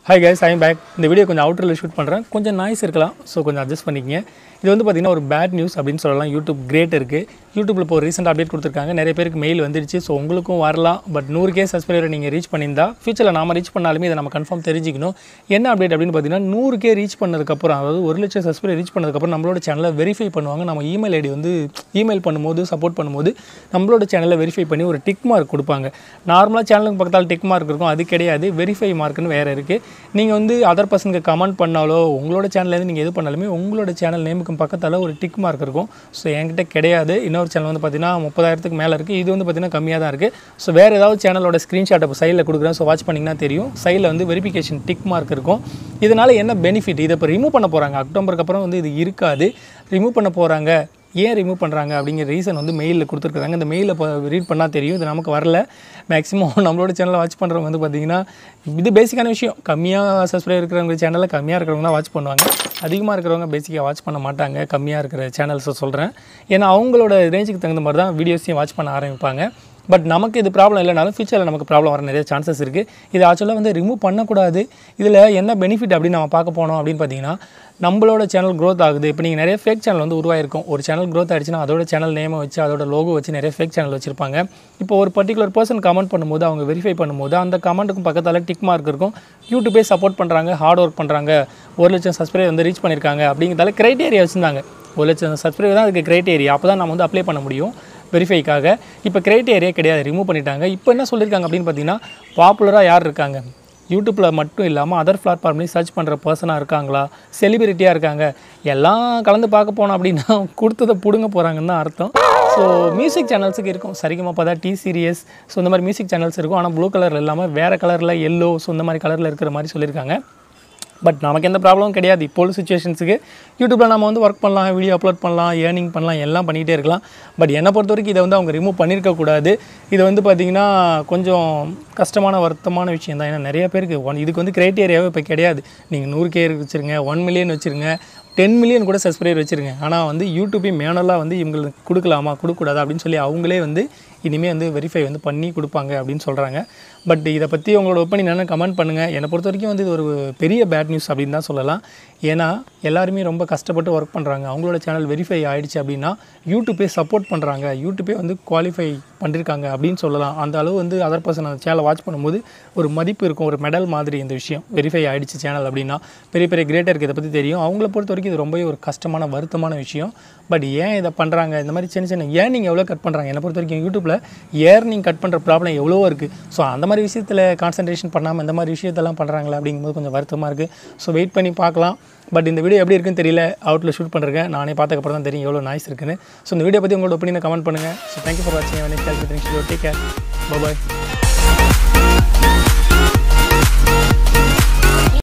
hi guys I'm back இந்த video கொஞ்சம் அவுட்டரில் ஷூட் பண்ணுறேன் கொஞ்சம் நாய்ஸ் இருக்கலாம் ஸோ கொஞ்சம் அட்ஜஸ்ட் பண்ணிக்கங்க இது வந்து பார்த்திங்கன்னா ஒரு பேட் நியூஸ் அப்படின்னு சொல்லலாம் யூடியூப் கிரேட் இருக்குது யூடியூப்பில் இப்போ ஒரு ரீசெண்ட் அப்டேட் கொடுத்துருக்காங்க நிறைய பேருக்கு மெயில் வந்துடுச்சு ஸோ உங்களுக்கும் வரலாம் பட் நூறு கே சப்ஸ்கிரைபர் நீங்கள் ரீச் பண்ணியிருந்தா ஃபியூச்சரில் நாம ரீச் பண்ணாலுமே இதை நம்ம கன்ஃபார்ம் தெரிஞ்சிக்கணும் என்ன அப்டேட் அப்படின்னு பார்த்தீங்கன்னா நூறு கே ரீச் பண்ணதுக்கப்புறம் அதாவது ஒரு லட்சம் சப்ஸ்கிரைபர் ரீச் பண்ணதுக்கப்புறம் நம்மளோட சேனலை வெரிஃபை பண்ணுவாங்க நம்ம இமெயில் ஐடி வந்து இமெயில் பண்ணும்போது சப்போர்ட் பண்ணும்போது நம்மளோட சேனலை வெரிஃபை பண்ணி ஒரு டிக் மார்க் கொடுப்பாங்க நார்மலாக சேனலுக்கு பக்கத்தால் டிக் மார்க் இருக்கும் அது கிடையாது வெரிஃபை மார்க்குன்னு வேறு இருக்குது நீங்கள் வந்து அதர் பர்சனுக்கு கமெண்ட் பண்ணாலோ உங்களோட சேனல்லேருந்து நீங்கள் எது பண்ணாலுமே உங்களோட சேனல் நேமுக்கு பக்கத்தால் ஒரு டிக் மார்க் இருக்கும் ஸோ என்கிட்ட கிடையாது இன்னொரு சேனல் வந்து பார்த்தீங்கன்னா முப்பதாயிரத்துக்கு மேலே இருக்குது இது வந்து பார்த்தீங்கன்னா கம்மியாக தான் இருக்குது ஸோ வேறு ஏதாவது சேனலோட ஸ்க்ரீன்ஷாட் இப்போ சைடில் கொடுக்குறேன் ஸோ வாட்ச் பண்ணிங்கன்னா தெரியும் சைடில் வந்து வெரிஃபிகேஷன் டிக் மார்க் இருக்கும் இதனால் என்ன பெனிஃபிட் இதை இப்போ ரிமூவ் பண்ண போகிறாங்க அக்டோபருக்கு அப்புறம் வந்து இது இருக்காது ரிமூவ் பண்ண போகிறாங்க ஏன் ரிமூவ் பண்ணுறாங்க அப்படிங்கிற ரீசன் வந்து மெயிலில் கொடுத்துருக்காங்க இந்த மெயிலில் இப்போ ரீட் பண்ணால் தெரியும் இது நமக்கு வரல மேக்ஸிமம் நம்மளோட சேனலை வாட்ச் பண்ணுறவங்க வந்து பார்த்திங்கன்னா இது பேசிக்கான விஷயம் கம்மியாக சப்ஸ்கிரைப் இருக்கிறவங்க சேனலில் கம்மியாக இருக்கிறவங்க தான் வாட்ச் பண்ணுவாங்க அதிகமாக இருக்கிறவங்க பேசிக்காக வாட்ச் பண்ண மாட்டாங்க கம்மியாக இருக்கிற சேனல்ஸை சொல்கிறேன் ஏன்னா அவங்களோட ரேஞ்சுக்கு தகுந்த மாதிரி தான் வீடியோஸையும் வாட்ச் பண்ண ஆரம்பிப்பாங்க பட் நமக்கு இது ப்ராப்ளம் இல்லைனாலும் ஃபியூச்சரில் நமக்கு ப்ராப்ளம் வர நிறைய சான்சஸ் இருக்குது இது ஆக்சுவலாக வந்து ரிமூவ் பண்ணக்கூடாது இதில் என்ன பெனிஃபிட் அப்படின்னு நம்ம பார்க்க போனோம் அப்படின்னு பார்த்தீங்கன்னா நம்மளோட சேனல் க்ரோத் ஆகுது இப்போ நீங்கள் நிறைய ஃபேக் சேனல் வந்து உருவாயிருக்கும் ஒரு சேனல் க்ரோத் ஆயிடுச்சுன்னா அதோட சேனல் நேமை வச்சு அதோட லோகோ வச்சு நிறைய ஃபேக் சேனல் வச்சுருப்பாங்க இப்போ ஒரு பர்டிகுலர் பர்சன் கமெண்ட் பண்ணும்போது அவங்க வெரிஃபை பண்ணும்போது அந்த கமெண்ட்டுக்கும் பக்கத்தால் டிக் மார்க் இருக்கும் யூடியூபே சப்போர்ட் பண்ணுறாங்க ஹார்ட் ஒர்க் பண்ணுறாங்க ஒரு லட்சம் சப்ஸ்கிரைப் வந்து ரீச் பண்ணியிருக்காங்க அப்படிங்கிறதால க்ரைட்டேரியா வச்சுருந்தாங்க ஒரு லட்சம் சப்ஸ்கிரைப் தான் அதுக்கு க்ரைட்டேரியா அப்போ தான் நம்ம வந்து அப்ளை பண்ண முடியும் வெரிஃபைக்காக இப்போ க்ரைட்டேரியா கிடையாது ரிமூவ் பண்ணிட்டாங்க இப்போ என்ன சொல்லியிருக்காங்க அப்படின்னு பார்த்தீங்கன்னா பாப்புலராக யார் இருக்காங்க யூடியூப்பில் மட்டும் இல்லாமல் அதர் பிளாட்ஃபார்ம்லேயும் சர்ச் பண்ணுற பர்சனாக இருக்காங்களா செலிபிரிட்டியாக இருக்காங்க எல்லாம் கலந்து பார்க்க போனோம் அப்படின்னா கொடுத்ததை பிடுங்க போகிறாங்கன்னு தான் அர்த்தம் ஸோ மியூசிக் சேனல்ஸுக்கு இருக்கும் சரிகமா பார்த்தா டி சீரியஸ் ஸோ இந்த மாதிரி மியூசிக் சேனல்ஸ் இருக்கும் ஆனால் ப்ளூ கலரில் இல்லாமல் வேறு கலரில் எல்லோ ஸோ இந்த மாதிரி கலரில் இருக்கிற மாதிரி சொல்லியிருக்காங்க பட் நமக்கு எந்த ப்ராப்ளமும் கிடையாது இப்போ உள்ள சுச்சுவேஷன்ஸுக்கு யூடியூப்பில் நம்ம வந்து ஒர்க் பண்ணலாம் வீடியோ அப்லோட் பண்ணலாம் ஏர்னிங் பண்ணலாம் எல்லாம் பண்ணிகிட்டே இருக்கலாம் பட் என்னை பொறுத்த வரைக்கும் இதை வந்து அவங்க ரிமூவ் பண்ணியிருக்கக்கூடாது இது வந்து பார்த்திங்கன்னா கொஞ்சம் கஷ்டமான வருத்தமான விஷயம் தான் ஏன்னா நிறைய பேருக்கு ஒன் இதுக்கு வந்து க்ரைட்டேரியாவே இப்போ கிடையாது நீங்கள் நூறு கே வச்சுருங்க ஒன் மில்லியன் வச்சுருங்க டென் மில்லியன் கூட சப்ஸ்கிரைபர் வச்சுருங்க ஆனால் வந்து யூடியூபே மேனலாக வந்து இவங்களுக்கு கொடுக்கலாமா கொடுக்கக்கூடாது அப்படின்னு சொல்லி அவங்களே வந்து இனிமேல் வந்து வெரிஃபை வந்து பண்ணி கொடுப்பாங்க அப்படின்னு சொல்கிறாங்க பட் இதை பற்றி உங்களோட ஒப்பீனியன் என்ன கமெண்ட் பண்ணுங்கள் என்னை பொறுத்த வரைக்கும் வந்து இது ஒரு பெரிய பேட் நியூஸ் அப்படின்னு தான் சொல்லலாம் ஏன்னா எல்லாருமே ரொம்ப கஷ்டப்பட்டு ஒர்க் பண்ணுறாங்க அவங்களோட சேனல் வெரிஃபை ஆகிடுச்சு அப்படின்னா யூடியூப்பே சப்போர்ட் பண்ணுறாங்க யூடியூப்பே வந்து குவாலிஃபை பண்ணியிருக்காங்க அப்படின்னு சொல்லலாம் அந்த அளவு வந்து அதர் பர்சன் அந்த சேனலை வாட்ச் பண்ணும்போது ஒரு மதிப்பு இருக்கும் ஒரு மெடல் மாதிரி இந்த விஷயம் வெரிஃபை ஆகிடுச்சு சேனல் அப்படின்னா பெரிய பெரிய கிரேட்டருக்கு இதை பற்றி தெரியும் அவங்கள பொறுத்த வரைக்கும் இது ரொம்பவே ஒரு கஷ்டமான வருத்தமான விஷயம் பட் ஏன் இதை பண்ணுறாங்க இந்த மாதிரி சின்ன சின்ன ஏன் நீங்கள் எவ்வளோ கட் பண்ணுறாங்க என்னை பொறுத்த வரைக்கும் யூடியூப்பில் ஏர்னிங் கட் பண்ணுற ப்ராப்ளம் எவ்வளவோ இருக்குது ஸோ அந்த மாதிரி விஷயத்தில் கான்சன்ட்ரேஷன் பண்ணாமல் இந்த மாதிரி விஷயத்தெல்லாம் பண்ணுறாங்களே அப்படிங்கும்போது கொஞ்சம் வருத்தமாக இருக்குது ஸோ வெயிட் பண்ணி பார்க்கலாம் பட் இந்த வீடியோ எப்படி இருக்குன்னு தெரியல அவுட்டில் ஷூட் பண்ணுறேன் நானே பார்த்ததுக்கப்புறம் தான் தெரியும் எவ்வளோ நாய்ஸ் இருக்குன்னு ஸோ இந்த வீடியோ பற்றி உங்களோட ஒப்பீனியனை கமெண்ட் பண்ணுங்கள் ஸோ தேங்க்யூ ஃபார் வாட்சிங் டேக் கேர் பாய்